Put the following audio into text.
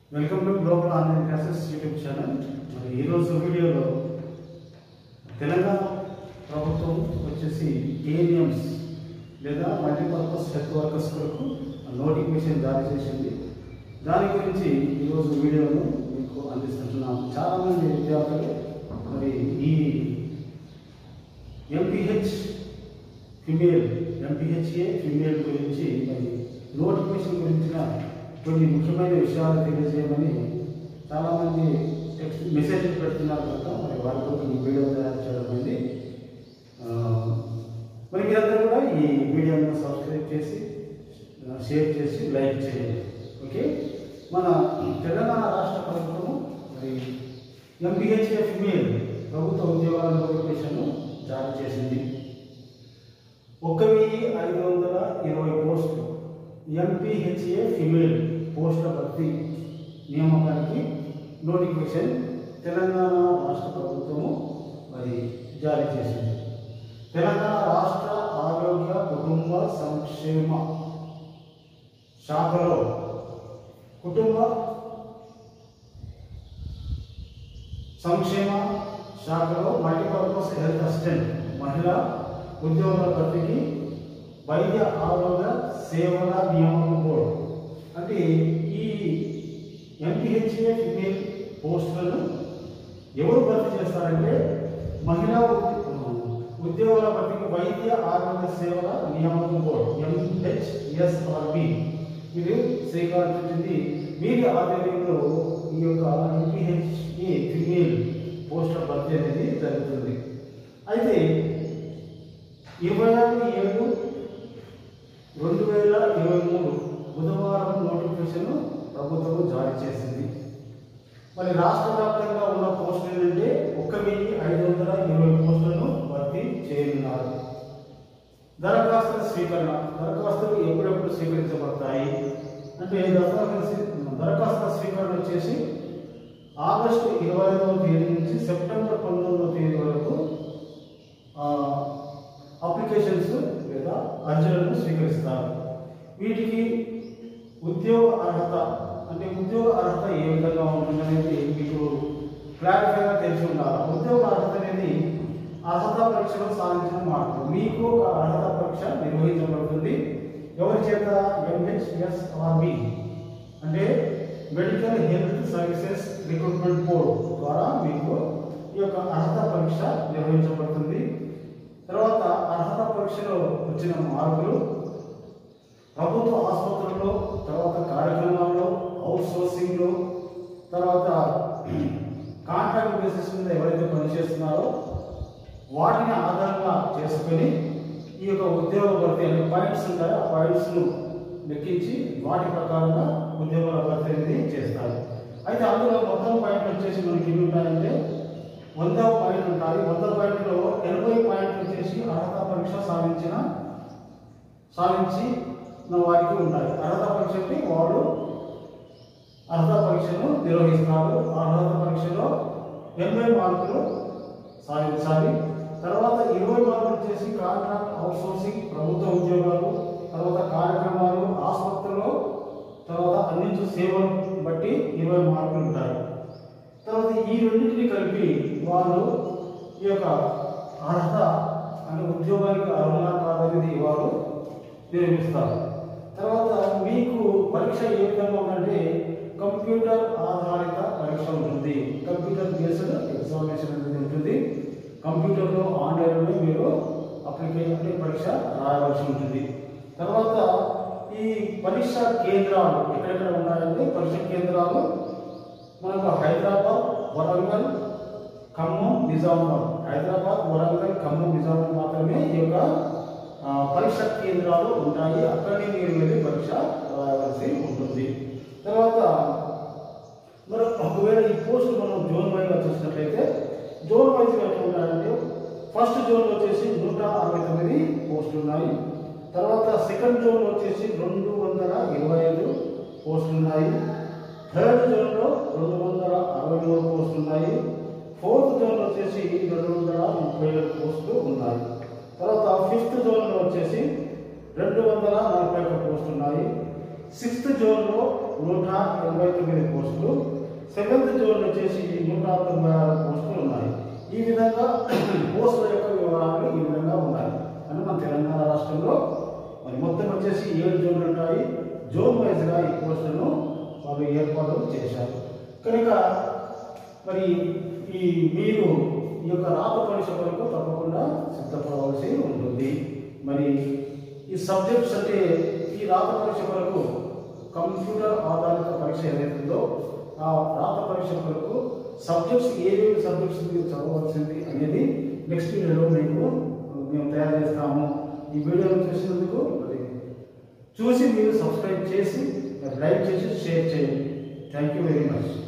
welcome to global online classes YouTube channel మరి ఈరోజు వీడియోలో తెలంగాణ ప్రభుత్వం వచ్చేసి ఏఎన్ఎంస్ లేదా మల్టీపర్పస్ హెల్త్ వర్కర్స్ కొరకు నోటిఫికేషన్ జారీ చేసింది దాని గురించి ఈరోజు వీడియోను మీకు అందిస్తున్నాం చాలామంది విద్యార్థులు మరి ఈ ఎంపీహెచ్ ఫిమేల్ ఎంపీహెచ్ఏ ఫిమేల్ గురించి మరి నోటిఫికేషన్ గురించిన కొన్ని ముఖ్యమైన విషయాలు తెలియజేయమని చాలామంది టెక్స్ట్ మెసేజ్ పెడుతున్నారు కనుక మరి వారి కోసం ఈ వీడియో తయారు చేయడం అయింది ఆ, మరి మీరందరూ కూడా ఈ వీడియోను సబ్స్క్రైబ్ చేసి ఆ, షేర్ చేసి లైక్ చేయండి ఓకే మన తెలంగాణ రాష్ట్ర ప్రభుత్వము మరి ఎంపీహెచ్ఏ ఫిమేల్ ప్రభుత్వ ఉద్యోగాల నోటిఫికేషన్ జారీ చేసింది ఒక వెయ్యి ఐదు వందల ఇరవై పోస్టులు ఎంపీహెచ్ఏ ఫిమేల్ పోస్టుల భర్తీ నియామకానికి నోటిఫికేషన్ తెలంగాణ రాష్ట్ర ప్రభుత్వము మరి జారీ చేసింది తెలంగాణ రాష్ట్ర ఆరోగ్య కుటుంబ సంక్షేమ శాఖలో కుటుంబ సంక్షేమ శాఖలో మల్టీపర్పస్ హెల్త్ అసిస్టెంట్ మహిళా ఉద్యోగుల భర్తీకి వైద్య ఆరోగ్య సేవల నియామక బోర్డు అంటే ఈ ఎంపీహెచ్ఏ ఫిమేల్ పోస్టులను ఎవరు భర్తీ చేస్తారంటే మహిళా ఉద్య- ఉద్యోగుల భర్తీకి వైద్య ఆరోగ్య సేవల నియామక బోర్డు ఎంహెచ్ఎస్ఆర్బి ఇది శ్రీకారం చుట్టింది వీరి ఆధ్వర్యంలో ఈ యొక్క ఎంపీహెచ్ఏ ఫిమేల్ పోస్టుల భర్తీ అనేది జరుగుతుంది అయితే ఇరవై ఆరు ఏడు రెండు వేల ఇరవై మూడు బుధవారం నోటిఫికేషన్ ప్రభుత్వం జారీ చేసింది మరి రాష్ట్ర వ్యాప్తంగా ఉన్న పోస్టులు ఏంటంటే ఒక్క వెయ్యి ఐదు వందల ఇరవై పోస్టులను భర్తీ చేయనున్నారు దరఖాస్తుల స్వీకరణ దరఖాస్తులు ఎప్పుడెప్పుడు స్వీకరించబడతాయి అంటే దరఖాస్తు దరఖాస్తుల స్వీకరణ వచ్చేసి ఆగస్టు ఇరవై ఐదవ తేదీ నుంచి సెప్టెంబర్ పంతొమ్మిదవ తేదీ వరకు ఆ, అప్లికేషన్స్ లేదా అర్జీలను స్వీకరిస్తారు వీటికి ఉద్యోగ అర్హత అంటే ఉద్యోగ అర్హత ఏ విధంగా ఉంటుందనేది మీకు క్లారిఫైగా తెలిసి ఉండాలి ఉద్యోగ అర్హత అనేది అర్హత పరీక్షలో సాధించిన మార్కులు మీకు ఒక అర్హత పరీక్ష నిర్వహించబడుతుంది ఎవరి చేత ఎంహెచ్ఎస్ఆర్బి అంటే medical health services recruitment board ద్వారా మీకు ఈ యొక్క అర్హత పరీక్ష నిర్వహించబడుతుంది తర్వాత అర్హత పరీక్షలో వచ్చిన మార్కులు ప్రభుత్వ ఆసుపత్రుల్లో తర్వాత కార్యక్రమాల్లో అవుట్ సోర్సింగ్లో తర్వాత కాంట్రాక్ట్ బేసిస్ మీద ఎవరైతే పనిచేస్తున్నారో వాటిని ఆధారంగా చేసుకొని ఈ యొక్క ఉద్యోగ భర్తీ అనే పాయింట్స్ ఉంటాయి ఆ పాయింట్స్ను లెక్కించి వాటి ప్రకారంగా ఉద్యోగాల భర్తీ అనేది చేస్తారు అయితే అందులో మొత్తం పాయింట్లు వచ్చేసి మనకి ఎన్ని ఉంటాయంటే వంద పాయింట్లు ఉంటాయి వంద పాయింట్లో ఎనభై పాయింట్లు వచ్చేసి అర్హత పరీక్ష సాధించిన సాధించి ఉన్న వారికి ఉంటాయి అర్హత పరీక్ష అంటే వాడు అర్హత పరీక్షను నిర్వహిస్తారు ఆ అర్హత పరీక్షలో ఎనభై మార్కులు సాధించాలి తర్వాత ఇరవై మార్కులు వచ్చేసి కాంట్రాక్ట్ అవుట్సోర్సింగ్ ప్రభుత్వ ఉద్యోగాలు తర్వాత కార్యక్రమాలు ఆసుపత్రిలో తర్వాత అందించే సేవలు బట్టి ఇరవై మార్కులు ఉంటాయి తర్వాత ఈ రెండింటిని కలిపి వారు ఈ యొక్క అర్హత అంటే ఉద్యోగానికి అర్హత కాదనేది వారు నిర్మిస్తారు తర్వాత మీకు పరీక్ష ఏ విధంగా ఉందంటే కంప్యూటర్ ఆధారిత పరీక్ష ఉంటుంది కంప్యూటర్ బేస్డ్ ఎగ్జామినేషన్ అనేది ఉంటుంది కంప్యూటర్లో ఆన్లైన్లో మీరు అప్లికేషన్ అంటే పరీక్ష రాయవలసి ఉంటుంది తర్వాత ఈ పరీక్ష కేంద్రాలు ఎక్కడెక్కడ ఉన్నాయంటే పరీక్ష కేంద్రాలు మనకు హైదరాబాద్ వరంగల్ ఖమ్మం నిజామాబాద్ హైదరాబాద్ వరంగల్ ఖమ్మం నిజామాబాద్ మాత్రమే ఈ యొక్క ఆ, పరీక్ష కేంద్రాలు ఉంటాయి అక్కడే మీరు వెళ్ళి పరీక్ష రాయవలసి ఉంటుంది తర్వాత మరి ఒకవేళ ఈ పోస్ట్ మనం జోన్ వైజ్గా చూసినట్లయితే జోన్ వైజ్గా ఎట్లా ఉంటాయంటే ఫస్ట్ జోన్ వచ్చేసి నూట అరవై తొమ్మిది పోస్టులు ఉన్నాయి తర్వాత సెకండ్ జోన్ వచ్చేసి రెండు వందల ఇరవై ఐదు పోస్టులు ఉన్నాయి థర్డ్ జోన్లో రెండు వందల అరవై మూడు పోస్టులు ఉన్నాయి ఫోర్త్ జోన్ వచ్చేసి రెండు వందల ముప్పై ఏడు పోస్టులు ఉన్నాయి తర్వాత ఫిఫ్త్ జోన్లో వచ్చేసి రెండు వందల నలభై ఒక్క పోస్టులు ఉన్నాయి సిక్స్త్ జోన్లో నూట ఎనభై తొమ్మిది పోస్టులు సెవెంత్ జోన్ వచ్చేసి నూట తొంభై ఆరు పోస్టులు ఉన్నాయి ఈ విధంగా పోస్టుల యొక్క వివరాలు ఈ విధంగా ఉన్నాయి అని మన తెలంగాణ రాష్ట్రంలో మరి మొత్తం వచ్చేసి ఏడు జోన్లు ఉంటాయి జోన్ వైజ్గా ఈ పోస్టులను వాళ్ళు ఏర్పాటు చేశారు కనుక మరి ఈ మీరు ఈ యొక్క రాత పరీక్ష వరకు తప్పకుండా సిద్ధపడవలసి ఉంటుంది మరి ఈ సబ్జెక్ట్స్ అంటే ఈ రాత పరీక్ష వరకు కంప్యూటర్ ఆధారిత పరీక్ష ఏదైతుందో ఆ రాత పరీక్ష వరకు సబ్జెక్ట్స్ ఏవేవి సబ్జెక్ట్స్ మీరు చదవవలసింది అనేది నెక్స్ట్ వీడియోలో మీకు మేము తయారు చేస్తాము ఈ వీడియోను చూసినందుకు మరి చూసి మీరు సబ్స్క్రైబ్ చేసి లైక్ చేసి షేర్ చేయండి థ్యాంక్ యూ వెరీ మచ్